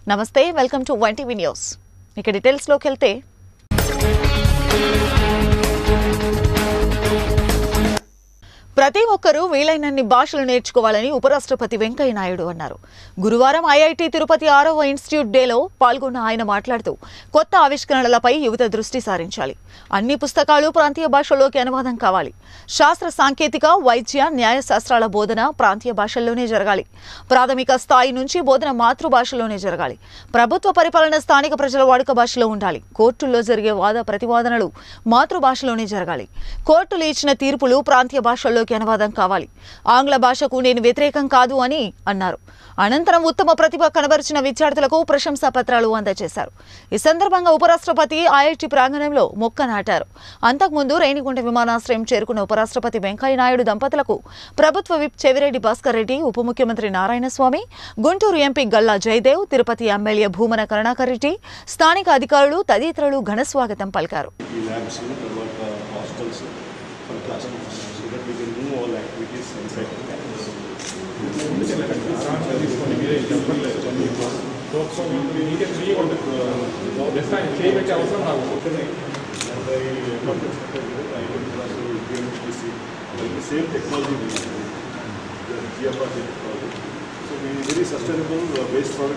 నమస్తే welcome to one TV news ఇక డీటెయిల్స్లోకి వెళ్తే ప్రతి ఒక్కరూ వీలైనన్ని భాషలు నేర్చుకోవాలని ఉపరాష్ట్రపతి వెంకయ్య నాయుడు అన్నారు గురువారం ఐఐటి తిరుపతి ఆరవ ఇన్స్టిట్యూట్ డేలో పాల్గొన్న ఆయన మాట్లాడుతూ కొత్త ఆవిష్కరణలపై యువత దృష్టి సారించాలి అన్ని పుస్తకాలు ప్రాంతీయ భాషల్లోకి అనువాదం కావాలి శాస్త్ర సాంకేతిక వైద్య న్యాయ శాస్త్రాల బోధన ప్రాంతీయ భాషల్లోనే జరగాలి ప్రాథమిక స్థాయి నుంచి బోధన మాతృభాషలోనే జరగాలి ప్రభుత్వ పరిపాలన స్థానిక ప్రజల వాడుక భాషలో ఉండాలి కోర్టుల్లో జరిగే వాద ప్రతివాదనలు మాతృభాషలోనే జరగాలి కోర్టులు ఇచ్చిన తీర్పులు ప్రాంతీయ భాషల్లోకి అనువాదం కావాలి ఆంగ్ల భాషకు నేను వ్యతిరేకం కాదు అని అన్నారు అనంతరం ఉత్తమ ప్రతిభ కనబరిచిన విద్యార్థులకు ప్రశంసా పత్రాలు అందజేశారు ఈ సందర్భంగా ఉపరాష్ట్రపతి ఐఐటి ప్రాంగణంలో మొక్క నాటారు అంతకుముందు రేణిగుంట విమానాశ్రయం చేరుకున్న ఉపరాష్ట్రపతి వెంకయ్య నాయుడు దంపతులకు ప్రభుత్వ విప్ చెవిరెడ్డి భాస్కర్ రెడ్డి ఉప ముఖ్యమంత్రి నారాయణస్వామి గుంటూరు ఎంపీ గల్లా జయదేవ్ తిరుపతి ఎమ్మెల్యే భూమన కరుణాకర్ రెడ్డి స్థానిక అధికారులు తదితరులు ఘన స్వాగతం పలికారు ఈ ల్యాబ్స్ తర్వాత hostels for classrooms so that we can move all activities inside same technology geography technology so very sustainable waste product